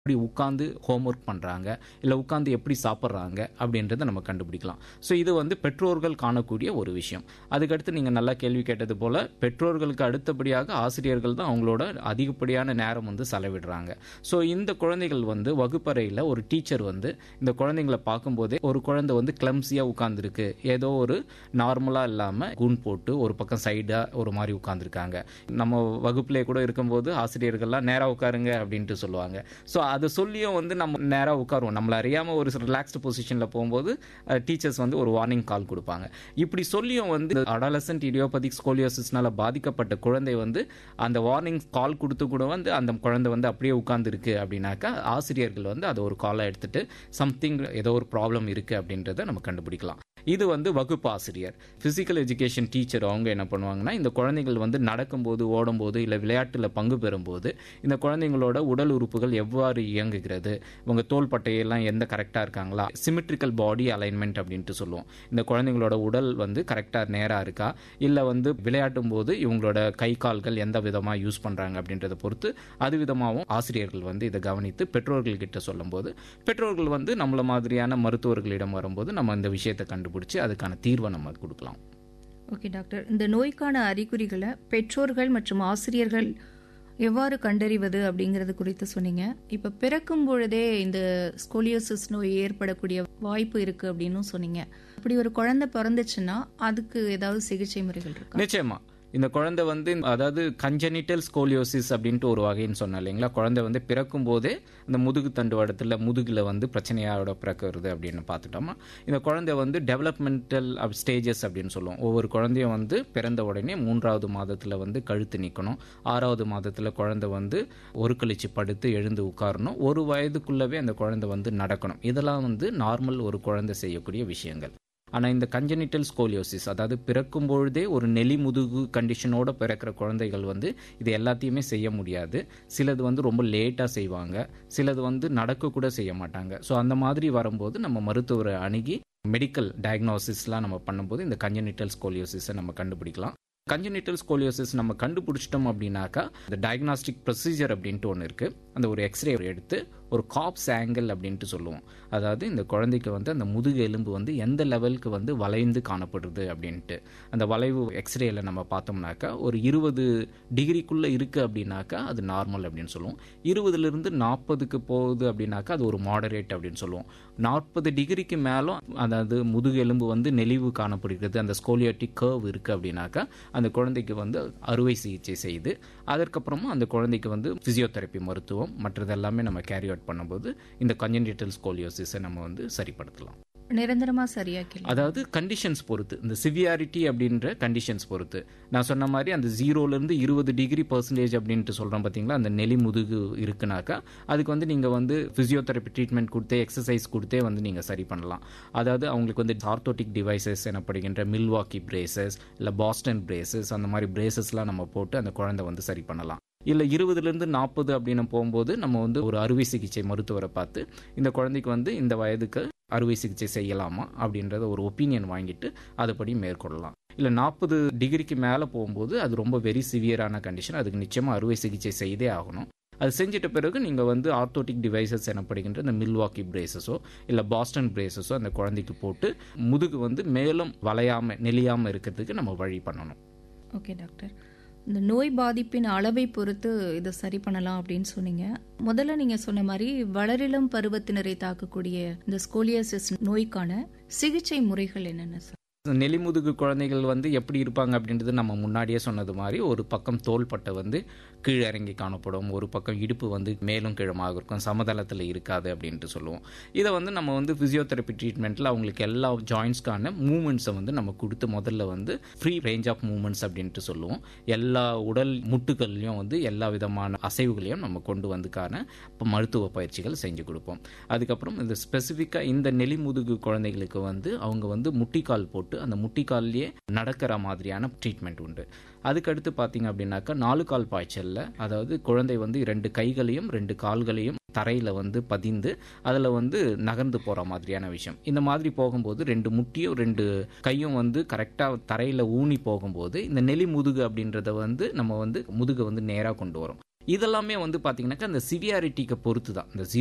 எப்படி உட்காந்து ஹோம்ஒர்க் பண்ணுறாங்க இல்லை உட்காந்து எப்படி சாப்பிட்றாங்க அப்படின்றத நம்ம கண்டுபிடிக்கலாம் ஸோ இது வந்து பெற்றோர்கள் காணக்கூடிய ஒரு விஷயம் அதுக்கடுத்து நீங்கள் நல்லா கேள்வி கேட்டது போல் பெற்றோர்களுக்கு அடுத்தபடியாக ஆசிரியர்கள் தான் அவங்களோட அதிகப்படியான நேரம் வந்து செலவிடுறாங்க ஸோ இந்த குழந்தைகள் வந்து வகுப்பறையில் ஒரு டீச்சர் வந்து இந்த குழந்தைங்களை பார்க்கும்போதே ஒரு குழந்தை வந்து கிளம்ஸியாக உட்காந்துருக்கு ஏதோ ஒரு நார்மலாக இல்லாமல் கூன் போட்டு ஒரு பக்கம் சைடாக ஒரு மாதிரி உட்காந்துருக்காங்க நம்ம வகுப்பிலே கூட இருக்கும்போது ஆசிரியர்கள்லாம் நேராக உட்காருங்க அப்படின்ட்டு சொல்லுவாங்க ஸோ அதை சொல்லியும் வந்து நம்ம நேராக உட்காருவோம் நம்மள அறியாமல் ஒரு ரிலாக்ஸ்டு பொசிஷனில் போகும்போது டீச்சர்ஸ் வந்து ஒரு வார்னிங் கால் கொடுப்பாங்க இப்படி சொல்லியும் வந்து அடாலசன்ட் இடியோபதிக் ஸ்கோலியோசிஸ்னால பாதிக்கப்பட்ட குழந்தை வந்து அந்த வார்னிங் கால் கொடுத்து கூட வந்து அந்த குழந்தை வந்து அப்படியே உட்கார்ந்துருக்கு அப்படின்னாக்கா ஆசிரியர்கள் வந்து அதை ஒரு காலை எடுத்துட்டு சம்திங் ஏதோ ஒரு ப்ராப்ளம் இருக்கு அப்படின்றத நம்ம கண்டுபிடிக்கலாம் இது வந்து வகுப்பு ஆசிரியர் ஃபிசிக்கல் எஜுகேஷன் டீச்சர் அவங்க என்ன பண்ணுவாங்கன்னா இந்த குழந்தைகள் வந்து நடக்கும்போது ஓடும்போது இல்லை விளையாட்டில் பங்கு பெறும்போது இந்த குழந்தைங்களோட உடல் உறுப்புகள் எவ்வாறு இயங்குகிறது இவங்க தோள்பட்டையெல்லாம் எந்த கரெக்டாக இருக்காங்களா சிமெட்ரிக்கல் பாடி அலைன்மெண்ட் அப்படின்ட்டு சொல்லுவோம் இந்த குழந்தைங்களோட உடல் வந்து கரெக்டாக நேராக இருக்கா இல்லை வந்து விளையாட்டும் போது இவங்களோட கை கால்கள் எந்த விதமாக யூஸ் பண்ணுறாங்க அப்படின்றத பொறுத்து அது விதமாகவும் ஆசிரியர்கள் வந்து இதை கவனித்து பெற்றோர்கள் கிட்ட சொல்லும்போது பெற்றோர்கள் வந்து நம்மள மாதிரியான மருத்துவர்களிடம் வரும்போது நம்ம இந்த விஷயத்தை கண்டுபிடிச்சு அதுக்கான தீர்வை நம்ம கொடுக்கலாம் ஓகே டாக்டர் இந்த நோய்க்கான அறிகுறிகளை பெற்றோர்கள் மற்றும் ஆசிரியர்கள் எவ்வாறு கண்டறிவது அப்படிங்கிறது குறித்து சொன்னீங்க இப்போ பிறக்கும் பொழுதே இந்த ஸ்கோலியோசிஸ் நோய் ஏற்படக்கூடிய வாய்ப்பு இருக்கு அப்படின்னு சொன்னீங்க அப்படி ஒரு குழந்தை பிறந்துச்சுன்னா அதுக்கு ஏதாவது சிகிச்சை முறைகள் இருக்கா நிச்சயமா இந்த குழந்தை வந்து அதாவது கஞ்சனிட்டல் ஸ்கோலியோசிஸ் அப்படின்ட்டு ஒரு வகைன்னு சொன்னேன் இல்லைங்களா குழந்தை வந்து பிறக்கும் போதே இந்த முதுகு தண்டுவடத்தில் முதுகில் வந்து பிரச்சனையோட பிறக்கிறது அப்படின்னு பார்த்துட்டோமா இந்த குழந்தை வந்து டெவலப்மெண்டல் ஸ்டேஜஸ் அப்படின்னு சொல்லுவோம் ஒவ்வொரு குழந்தையும் வந்து பிறந்த உடனே மூன்றாவது மாதத்தில் வந்து கழுத்து நிற்கணும் ஆறாவது மாதத்தில் குழந்தை வந்து ஒரு கழிச்சு படுத்து எழுந்து உட்காரணும் ஒரு வயதுக்குள்ளவே அந்த குழந்தை வந்து நடக்கணும் இதெல்லாம் வந்து நார்மல் ஒரு குழந்தை செய்யக்கூடிய விஷயங்கள் ஆனால் இந்த கஞ்சனிட்டல் ஸ்கோலியோசிஸ் அதாவது பிறக்கும் பொழுதே ஒரு நெலி முதுகு கண்டிஷனோட பிறக்கிற குழந்தைகள் வந்து இது எல்லாத்தையுமே செய்ய முடியாது சிலது வந்து ரொம்ப லேட்டாக செய்வாங்க சிலது வந்து நடக்க கூட செய்ய மாட்டாங்க ஸோ அந்த மாதிரி வரும்போது நம்ம மருத்துவரை அணுகி மெடிக்கல் டயக்னோசிஸ்லாம் நம்ம பண்ணும்போது இந்த கஞ்சனிட்டல் ஸ்கோலியோசிஸை நம்ம கண்டுபிடிக்கலாம் கஞ்சனிட்டல் ஸ்கோலியோசிஸ் நம்ம கண்டுபிடிச்சிட்டோம் அப்படின்னாக்கா இந்த டயக்னாஸ்டிக் ப்ரொசீஜர் அப்படின்ட்டு ஒன்று இருக்குது அந்த ஒரு எக்ஸ்ரே எடுத்து ஒரு காப்ஸ் ஆங்கிள் அப்படின்ட்டு சொல்லுவோம் அதாவது இந்த குழந்தைக்கு வந்து அந்த முதுகு எலும்பு வந்து எந்த லெவலுக்கு வந்து வளைந்து காணப்படுது அப்படின்ட்டு அந்த வளைவு எக்ஸ்ரேல நம்ம பார்த்தோம்னாக்கா ஒரு இருபது டிகிரிக்குள்ளே இருக்குது அப்படின்னாக்கா அது நார்மல் அப்படின்னு சொல்லுவோம் இருபதுலேருந்து நாற்பதுக்கு போகுது அப்படின்னாக்கா அது ஒரு மாடரேட் அப்படின்னு சொல்லுவோம் நாற்பது டிகிரிக்கு மேலும் அதாவது முதுகு எலும்பு வந்து நெளிவு காணப்படுகிறது அந்த ஸ்கோலியோட்டிக் கர்வ் இருக்குது அப்படின்னாக்கா அந்த குழந்தைக்கு வந்து அறுவை சிகிச்சை செய்து அதற்கப்புறமா அந்த குழந்தைக்கு வந்து ஃபிசியோதெரப்பி மருத்துவம் மற்றதெல்லாமே நம்ம கேரி அவுட் பண்ணும்போது இந்த கஞ்சன்டிட்டல் ஸ்கோலியோசிஸை நம்ம வந்து சரிப்படுத்தலாம் நிரந்தரமா சரியாக்கலாம் அதாவது கண்டிஷன்ஸ் பொறுத்து இந்த சிவியாரிட்டி அப்படின்ற கண்டிஷன்ஸ் பொறுத்து நான் சொன்ன மாதிரி அந்த ஜீரோலேருந்து இருபது டிகிரி பர்சன்டேஜ் அப்படின்ட்டு சொல்கிறோம் பார்த்தீங்களா அந்த நெலி முதுகு இருக்குனாக்கா அதுக்கு வந்து நீங்கள் வந்து ஃபிசியோதெரப்பி ட்ரீட்மெண்ட் கொடுத்தே எக்ஸசைஸ் கொடுத்தே வந்து நீங்கள் சரி பண்ணலாம் அதாவது அவங்களுக்கு வந்து ஆர்த்தோட்டிக் டிவைசஸ் எனப்படுகின்ற மில்வாக்கி பிரேசஸ் இல்லை பாஸ்டன் பிரேசஸ் அந்த மாதிரி பிரேசஸ்லாம் நம்ம போட்டு அந்த குழந்தை வந்து சரி பண்ணலாம் இல்லை இருபதுலேருந்து நாற்பது அப்படின்னு போகும்போது நம்ம வந்து ஒரு அறுவை சிகிச்சை மருத்துவரை பார்த்து இந்த குழந்தைக்கு வந்து இந்த வயதுக்கு அறுவை சிகிச்சை செய்யலாமா அப்படின்றத ஒரு ஒப்பீனியன் வாங்கிட்டு அதுபடி மேற்கொள்ளலாம் இல்லை நாற்பது டிகிரிக்கு மேலே போகும்போது அது ரொம்ப வெரி சிவியரான கண்டிஷன் அதுக்கு நிச்சயமாக அறுவை சிகிச்சை செய்தே ஆகணும் அது செஞ்சிட்ட பிறகு நீங்கள் வந்து ஆர்த்தோட்டிக் டிவைசஸ் எனப்படுகின்ற இந்த மில்வாக்கி பிரேசஸோ இல்லை பாஸ்டன் பிரேசஸோ அந்த குழந்தைக்கு போட்டு முதுகு வந்து மேலும் வளையாமல் நெளியாமல் இருக்கிறதுக்கு நம்ம வழி பண்ணணும் ஓகே டாக்டர் இந்த நோய் பாதிப்பின் அளவை பொறுத்து இதை சரி பண்ணலாம் அப்படின்னு சொன்னீங்க முதல்ல நீங்க சொன்ன மாதிரி வளரிளம் பருவத்தினரை தாக்கக்கூடிய இந்த ஸ்கோலியோசிஸ் நோய்க்கான சிகிச்சை முறைகள் என்னென்ன சார் நெலிமுதுகு குழந்தைகள் வந்து எப்படி இருப்பாங்க அப்படின்றது நம்ம முன்னாடியே சொன்னது மாதிரி ஒரு பக்கம் தோள்பட்டை வந்து கீழே இறங்கி காணப்படும் ஒரு பக்கம் இடுப்பு வந்து மேலும் கீழமாக இருக்கும் சமதளத்தில் இருக்காது அப்படின்ட்டு சொல்லுவோம் இதை வந்து நம்ம வந்து ஃபிசியோதெரப்பி ட்ரீட்மெண்ட்டில் அவங்களுக்கு எல்லா ஜாயின்ஸ்க்கான மூமெண்ட்ஸை வந்து நம்ம கொடுத்து முதல்ல வந்து ஃப்ரீ ரேஞ்ச் ஆஃப் மூமெண்ட்ஸ் அப்படின்ட்டு சொல்லுவோம் எல்லா உடல் முட்டுகள்லையும் வந்து எல்லா விதமான அசைவுகளையும் நம்ம கொண்டு வந்துக்கான மருத்துவ பயிற்சிகள் செஞ்சு கொடுப்போம் அதுக்கப்புறம் இந்த ஸ்பெசிஃபிக்காக இந்த நெலிமுதுகு குழந்தைகளுக்கு வந்து அவங்க வந்து முட்டிக்கால் போட்டு அந்த முட்டிக்கால்லையே நடக்கிற மாதிரியான ட்ரீட்மெண்ட் உண்டு அதுக்கடுத்து பார்த்தீங்க அப்படின்னாக்கா நாலு கால் பாய்ச்சலில் அதாவது குழந்தை வந்து ரெண்டு கைகளையும் ரெண்டு கால்களையும் தரையில் வந்து பதிந்து அதில் வந்து நகர்ந்து போகிற மாதிரியான விஷயம் இந்த மாதிரி போகும்போது ரெண்டு முட்டியும் ரெண்டு கையும் வந்து கரெக்டாக தரையில் ஊனி போகும்போது இந்த நெலி முதுகு அப்படின்றத வந்து நம்ம வந்து முதுகை வந்து நேராக கொண்டு வரும் இதெல்லாமே வந்து பார்த்தீங்கன்னாக்கா அந்த சிவியாரிட்டிக்கு பொறுத்து தான் இந்த